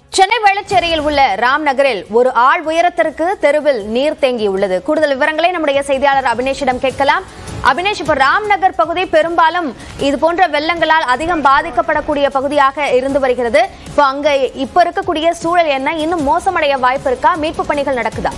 சென்னை வேளச்சேரியில் உள்ள ராம் நகரில் ஒரு ஆள் உயரத்திற்கு தெருவில் நீர் தேங்கியுள்ளது கூடுதல் விவரங்களை நம்முடைய செய்தியாளர் அபினேஷிடம் கேட்கலாம் அபினேஷ் இப்ப ராம் நகர் பகுதி பெரும்பாலும் இது போன்ற வெள்ளங்களால் அதிகம் பாதிக்கப்படக்கூடிய பகுதியாக இருந்து வருகிறது இப்போ அங்க இப்ப இருக்கக்கூடிய சூழல் என்ன இன்னும் மோசமடைய வாய்ப்பு இருக்கா மீட்பு பணிகள் நடக்குதா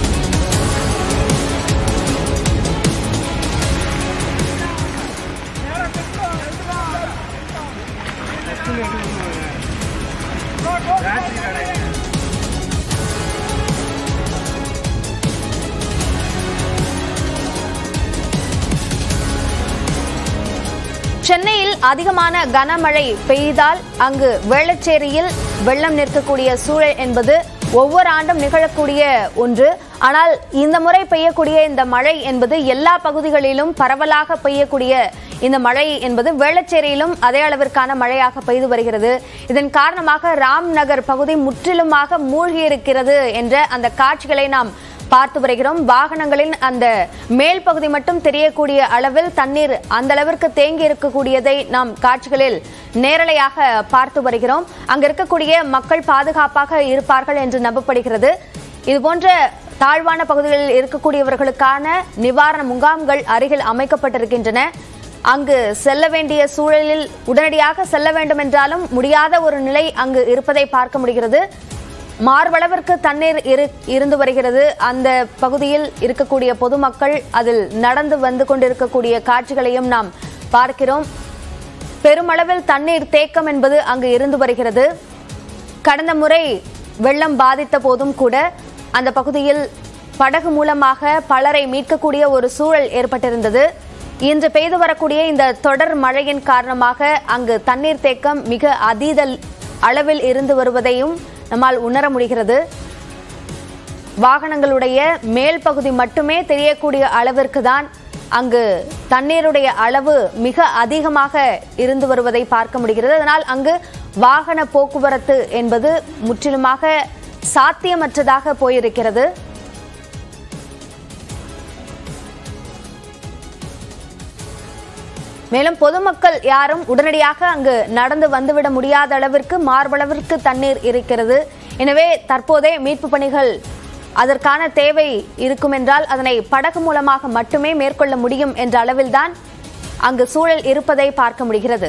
சென்னையில் அதிகமான கனமழை பெய்தால் அங்கு வேளச்சேரியில் வெள்ளம் நிற்கக்கூடிய சூழல் என்பது ஒவ்வொரு ஆண்டும் நிகழக்கூடிய ஒன்று ஆனால் இந்த முறை பெய்யக்கூடிய இந்த மழை என்பது எல்லா பகுதிகளிலும் பரவலாக பெய்யக்கூடிய இந்த மழை என்பது வேளச்சேரியிலும் அதே அளவிற்கான மழையாக பெய்து வருகிறது இதன் காரணமாக ராம் நகர் பகுதி முற்றிலுமாக மூழ்கியிருக்கிறது என்ற அந்த காட்சிகளை நாம் பார்த்து வருகிறோம் வாகனங்களின் அந்த மேல் பகுதி மட்டும் தெரியக்கூடிய அளவில் தண்ணீர் அந்த அளவிற்கு தேங்கி இருக்கக்கூடியதை நாம் காட்சிகளில் நேரலையாக பார்த்து வருகிறோம் அங்க இருக்கக்கூடிய மக்கள் பாதுகாப்பாக இருப்பார்கள் என்று நம்பப்படுகிறது இதுபோன்ற தாழ்வான பகுதிகளில் இருக்கக்கூடியவர்களுக்கான நிவாரண முகாம்கள் அருகில் அமைக்கப்பட்டிருக்கின்றன அங்கு செல்ல வேண்டிய சூழலில் உடனடியாக செல்ல வேண்டும் என்றாலும் முடியாத ஒரு நிலை அங்கு இருப்பதை பார்க்க முடிகிறது மார்பளவிற்கு தண்ணீர் இரு இருந்து வருகிறது அந்த பகுதியில் இருக்கக்கூடிய பொதுமக்கள் அதில் நடந்து வந்து கொண்டிருக்கக்கூடிய காட்சிகளையும் நாம் பார்க்கிறோம் பெருமளவில் தண்ணீர் தேக்கம் என்பது அங்கு இருந்து வருகிறது கடந்த முறை வெள்ளம் பாதித்த போதும் கூட அந்த பகுதியில் படகு மூலமாக பலரை மீட்கக்கூடிய ஒரு சூழல் ஏற்பட்டிருந்தது இன்று பெய்து வரக்கூடிய இந்த தொடர் மழையின் காரணமாக அங்கு தண்ணீர் தேக்கம் மிக அதீத அளவில் இருந்து வருவதையும் நம்மால் உணர முடிகிறது வாகனங்களுடைய மேல் பகுதி மட்டுமே தெரியக்கூடிய அளவிற்கு தான் அங்கு தண்ணீருடைய அளவு மிக அதிகமாக இருந்து வருவதை பார்க்க முடிகிறது அதனால் அங்கு வாகன போக்குவரத்து என்பது முற்றிலுமாக சாத்தியமற்றதாக போயிருக்கிறது மேலும் பொதுமக்கள் யாரும் உடனடியாக அங்கு நடந்து வந்துவிட முடியாத அளவிற்கு மார்பளவிற்கு தண்ணீர் இருக்கிறது எனவே தற்போதே மீட்பு பணிகள் அதற்கான தேவை இருக்கும் என்றால் அதனை படகு மூலமாக மட்டுமே மேற்கொள்ள முடியும் என்ற அளவில்தான் அங்கு சூழல் இருப்பதை பார்க்க முடிகிறது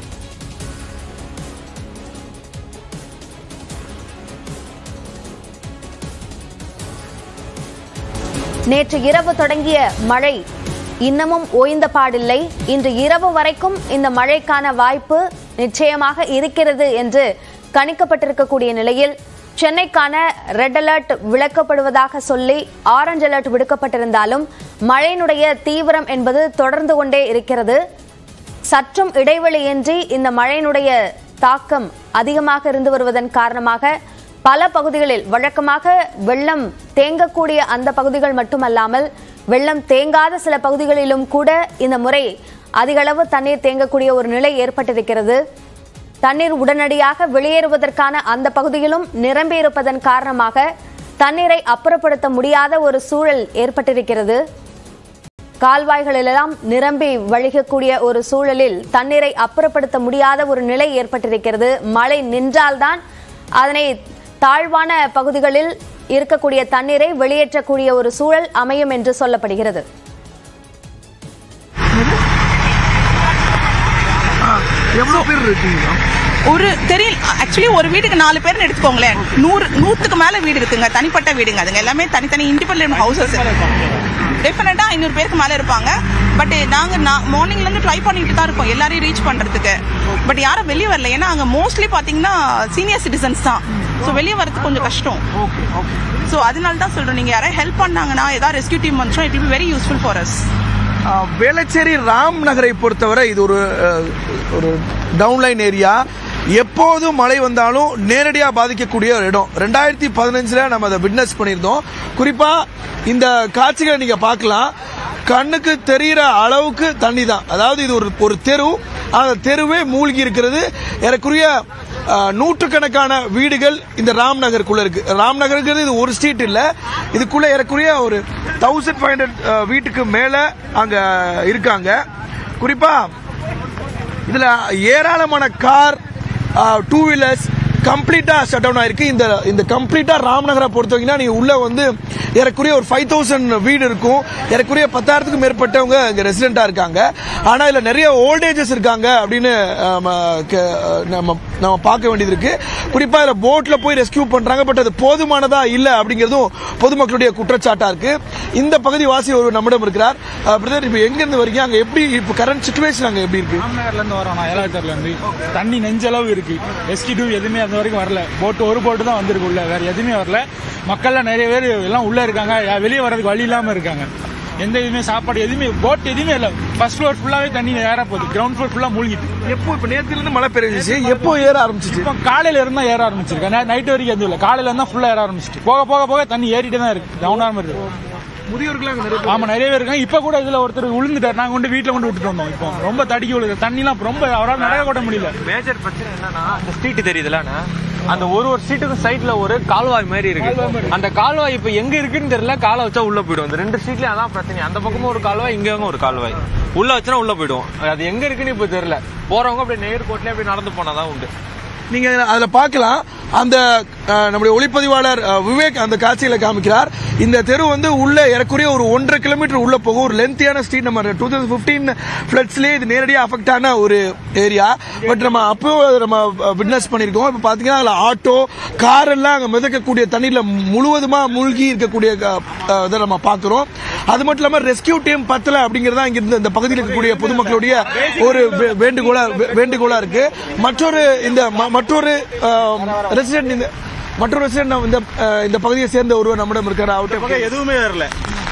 நேற்று இரவு தொடங்கிய மழை இன்னமும் ஓய்ந்த பாடில்லை இன்று இரவு வரைக்கும் இந்த மழைக்கான வாய்ப்பு நிச்சயமாக இருக்கிறது என்று கணிக்கப்பட்டிருக்கக்கூடிய நிலையில் சென்னைக்கான ரெட் அலர்ட் விளக்கப்படுவதாக சொல்லி ஆரஞ்சு அலர்ட் விடுக்கப்பட்டிருந்தாலும் மழையினுடைய தீவிரம் என்பது தொடர்ந்து கொண்டே இருக்கிறது சற்றும் இடைவெளியின்றி இந்த மழையினுடைய தாக்கம் அதிகமாக இருந்து வருவதன் காரணமாக பல பகுதிகளில் வழக்கமாக வெள்ளம் தேங்கக்கூடிய அந்த பகுதிகள் மட்டுமல்லாமல் வெள்ளம் தேங்காத சில பகுதிகளிலும் கூட இந்த முறை அதிக அளவு தண்ணீர் தேங்கக்கூடிய ஒரு நிலை ஏற்பட்டிருக்கிறது தண்ணீர் உடனடியாக வெளியேறுவதற்கான அந்த பகுதியிலும் நிரம்பி இருப்பதன் காரணமாக தண்ணீரை அப்புறப்படுத்த முடியாத ஒரு சூழல் ஏற்பட்டிருக்கிறது கால்வாய்களெல்லாம் நிரம்பி வழிகக்கூடிய ஒரு சூழலில் தண்ணீரை அப்புறப்படுத்த முடியாத ஒரு நிலை ஏற்பட்டிருக்கிறது மழை நின்றால்தான் அதனை தாழ்வான பகுதிகளில் இருக்கக்கூடிய தண்ணீரை வெளியேற்றக்கூடிய ஒரு சூழல் அமையும் என்று சொல்லப்படுகிறது எவ்வளவு பேர் இருக்கீங்க ஒரு தெரியல ஆக்சுவலி ஒரு வீட்டுக்கு நாலு பேர்னு எடுத்துக்கோங்களேன் நூறு நூத்துக்கு மேல வீடு இருக்குங்க தனிப்பட்ட வீடுங்க அதுங்க எல்லாமே தனித்தனி இண்டிபெண்டன்ட் ஹவுசஸ் டெஃபினட்டா ஐநூறு பேருக்கு மேல இருப்பாங்க பட் நாங்க மார்னிங்ல இருந்து ட்ரை பண்ணிட்டு தான் இருக்கோம் எல்லாரையும் ரீச் பண்றதுக்கு பட் யாரும் வெளியே வரல ஏன்னா அங்க மோஸ்ட்லி பாத்தீங்கன்னா சீனியர் சிட்டிசன்ஸ் தான் ஸோ வெளியே வரது கொஞ்சம் கஷ்டம் ஓகே ஓகே ஸோ அதனால தான் சொல்றோம் நீங்க யாராவது ஹெல்ப் பண்ணாங்கன்னா ஏதாவது ரெஸ்கியூ டீம் வந்துச்சோம் it will very useful for us Velachery ராம் நகரை பொறுத்தவரை இது ஒரு அஹ், ஒரு டவுன்லைன் ஏரியா எப்போதும் மழை வந்தாலும் நேரடியாக பாதிக்கக்கூடிய ஒரு இடம் ரெண்டாயிரத்தி பதினஞ்சில் நம்ம அதை விட்னஸ் பண்ணியிருந்தோம் குறிப்பாக இந்த காட்சிகளை நீங்கள் பார்க்கலாம் கண்ணுக்கு தெரிகிற அளவுக்கு தண்ணி தான் அதாவது இது ஒரு ஒரு தெரு அந்த தெருவே மூழ்கி இருக்கிறது ஏறக்குறைய அஹ், நூற்றுக்கணக்கான வீடுகள் இந்த ராம் நகருக்குள்ள இருக்கு ராம் நகருங்கிறது இது ஒரு ஸ்ட்ரீட் இல்ல இதுக்குள்ள ஏறக்குறைய ஒரு தௌசண்ட் ஃபைவ் ஹண்ட்ரட் வீட்டுக்கு மேல அங்க இருக்காங்க குறிப்பா இதுல ஏராளமான கார் டூ வீலர்ஸ் கம்ப்ளீட்டா ஷட் டவுன் ஆயிருக்கு இந்த இந்த கம்ப்ளீட்டா ராம்நகரை பொறுத்தவரைக்கும் நீங்க உள்ள வந்து ஏறக்குறைய ஒரு ஃபைவ் தௌசண்ட் வீடு இருக்கும் ஏறக்குறைய பத்தாயிரத்துக்கும் மேற்பட்டவங்க இங்க ரெசிடென்டா இருக்காங்க ஆனா இதுல நிறைய ஓல்டேஜஸ் இருக்காங்க அப்படின்னு ஆம், க- நம்ம நம்ம பார்க்க வேண்டியது இருக்கு குறிப்பா இதுல போட்ல போய் ரெஸ்கியூ பண்றாங்க பட் அது போதுமானதா இல்ல அப்படிங்கிறதும் பொதுமக்களுடைய குற்றச்சாட்டா இருக்கு இந்த பகுதி வாசி ஒரு நம்மிடம் இருக்கிறார் பிரதர் இப்ப எங்க இருந்து வரீங்க அங்க எப்படி இப்ப கரண்ட் சுச்சுவேஷன் அங்க எப்படி இருக்கு ராம்நகர்ல இருந்து வரோம் நான் ஏலாச்சர்ல இருந்து தண்ணி நெஞ்சளவு இருக்கு எஸ்கி டூ எதுவுமே அந்த வரைக்கும் வரல போட்டு ஒரு போட்டு தான் வந்திருக்கு உள்ள வேற எதுவுமே வரல மக்கள்ல நிறைய பேர் எல்லாம் உள்ள இருக்காங்க யா- வெளியே வர்றதுக்கு வழி இல்லாம இருக்காங்க எந்த இதுவுமே சாப்பாடு எதுவுமே போட் எதுவுமே இல்ல ஃபர்ஸ்ட் ஃப்ளோர் ஃபுல்லாவே தண்ணி ஏற போகுது கிரவுண்ட் ஃப்ளோர் ஃபுல்லா மூழ்கிட்டு எப்போ இப்ப நேத்துல இருந்து மழை பெய்ஞ்சிச்சு எப்போ ஏற ஆரம்பிச்சிச்சு இப்போ காலையில இருந்தா ஏற ஆரம்பிச்சிருக்கேன் நைட் வரைக்கும் எதுவும் இல்ல காலையில இருந்தா ஃபுல்லா ஏற ஆரம்பிச்சிட்டு போக போக போக தண்ணி ஏறிட்டே தான் இருக்கு டவுன் ஆகாம இருக்கு முதியோர்கள் அங்க நிறைய ஆமா நிறைய பேர் இருக்காங்க இப்ப கூட இதுல ஒருத்தர் விழுந்துட்டார் நாங்க கொண்டு வீட்டுல கொண்டு விட்டுட்டு வந்தோம் இப்போ ரொம்ப தடுக்கி விழுது தண்ணிலாம் ரொம்ப அவரால் நடக்க கூட முடியல மேஜர் பிரச்சனை என்னன்னா அந்த ஸ்ட்ரீட் தெரியுதுலண்ணா அந்த ஒரு ஒரு ஸ்ட்ரீட்டுக்கும் சைடுல ஒரு கால்வாய் மாதிரி இருக்கு அந்த கால்வாய் இப்ப எங்க இருக்குன்னு தெரியல காலை வச்சா உள்ள போயிடும் இந்த ரெண்டு ஸ்ட்ரீட்லயும் அதான் பிரச்சனை அந்த பக்கமும் ஒரு கால்வாய் இங்க ஒரு கால்வாய் உள்ள வச்சா உள்ள போயிடும் அது எங்க இருக்குன்னு இப்ப தெரியல போறவங்க அப்படியே நேர்கோட்லயே அப்படியே நடந்து போனாதான் உண்டு நீங்க அதுல பார்க்கலாம் அந்த அஹ், நம்முடைய ஒளிப்பதிவாளர் அஹ், விவேக் அந்த காட்சியில காமிக்கிறார் இந்த தெரு வந்து உள்ள ஏறக்குறைய ஒரு ஒன்றரை கிலோமீட்டர் உள்ள போகும் ஒரு லென்த்தியான ஸ்ட்ரீட் நம்ம டூ தௌசண்ட் பிப்டீன் ஃபிளட்ஸ்லேயே இது நேரடியாக அஃபெக்ட் ஆன ஒரு ஏரியா பட் நம்ம அப்போ நம்ம விட்னஸ் பண்ணியிருக்கோம் இப்போ பார்த்தீங்கன்னா அதில் ஆட்டோ கார் எல்லாம் அங்கே மிதக்கக்கூடிய தண்ணீரில் முழுவதுமாக மூழ்கி இருக்கக்கூடிய அஹ், அஹ், இதை நம்ம பார்க்குறோம் அது மட்டும் இல்லாமல் ரெஸ்கியூ டீம் பத்தல அப்படிங்கிறதா இங்க இருந்து இந்த பகுதியில் இருக்கக்கூடிய பொதுமக்களுடைய ஒரு வே- வேண்டுகோளா வே- வேண்டுகோளா இருக்கு மற்றொரு இந்த ம- மற்றொரு ரெசிடென்ட் இந்த மற்றொரு ரெசிடென்ட் இந்த அஹ், இந்த பகுதியை சேர்ந்த ஒருவர் நம்மிடம் இருக்காரு அவர்கிட்ட பக்கம் எதுவுமே வரல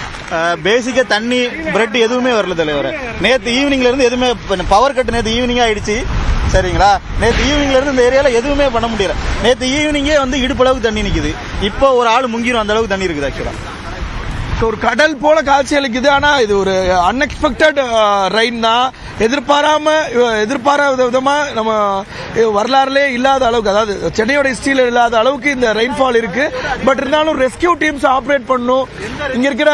பேசிக்கா தண்ணி பிரெட் எதுவுமே வரல தலைவர் நேத்து ஈவினிங்ல இருந்து எதுவுமே பவர் கட் நேத்து ஈவினிங் ஆயிடுச்சு சரிங்களா நேத்து ஈவினிங்ல இருந்து இந்த ஏரியால எதுவுமே பண்ண முடியல நேத்து ஈவினிங்கே வந்து இடுப்பளவுக்கு தண்ணி நிக்குது இப்போ ஒரு ஆள் முங்கிரும் அந்த அளவுக்கு தண்ணி இருக்குது ஆக்சுவலா ஒரு கடல் போல காட்சி அளிக்குது ஆனா இது ஒரு அன்எக்ஸ்பெக்டட் ரெயின் தான் எதிர்பாராம அஹ், எதிர்பாராத விதமா நம்ம அஹ், வரலாறுலே இல்லாத அளவுக்கு அதாவது சென்னையோட ஹிஸ்டரியில் இல்லாத அளவுக்கு இந்த ரெயின்ஃபால் இருக்கு பட் இருந்தாலும் ரெஸ்கியூ டீம்ஸ் ஆப்ரேட் பண்ணணும் இங்க இருக்கிற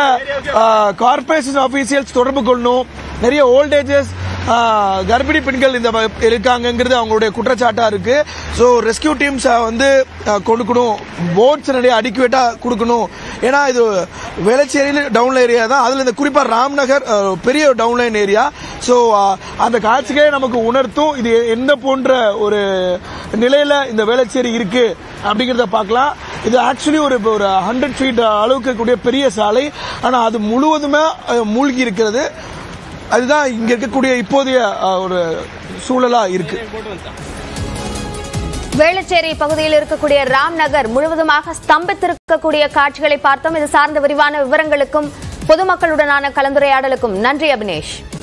கார்பரேஷன் ஆபீசியல்ஸ் தொடர்பு கொள்ளணும் நிறைய ஓல்டேஜஸ் கர்ப்பிணி பெண்கள் இந்த ம- இருக்காங்கங்கிறது அவங்களுடைய குற்றச்சாட்டா இருக்கு ஸோ ரெஸ்கியூ டீம்ஸ் வந்து அஹ், கொடுக்கணும் போட்ஸ் நிறைய அடிக்குவேட்டா கொடுக்கணும் ஏன்னா இது வேளச்சேரியில் டவுன் ஏரியா தான் அதில் இந்த குறிப்பாக ராம்நகர் அஹ், பெரிய டவுன்லைன் ஏரியா ஸோ அந்த காட்சிகளே நமக்கு உணர்த்தும் இது எந்த போன்ற ஒரு நிலையில இந்த வேளச்சேரி இருக்கு அப்படிங்கிறத பார்க்கலாம் இது ஆக்சுவலி ஒரு ஒரு ஹண்ட்ரட் ஃபீட் அளவுக்கு இருக்கக்கூடிய பெரிய சாலை ஆனால் அது முழுவதுமே அஹ், மூழ்கி இருக்கிறது அதுதான் இங்க இருக்கக்கூடிய இப்போதைய அஹ், ஒரு சூழலா இருக்கு வேளச்சேரி பகுதியில் இருக்கக்கூடிய ராம் நகர் முழுவதுமாக ஸ்தம்பித்திருக்கக்கூடிய காட்சிகளை பார்த்தோம் இது சார்ந்த விரிவான விவரங்களுக்கும் பொதுமக்களுடனான கலந்துரையாடலுக்கும் நன்றி அபினேஷ்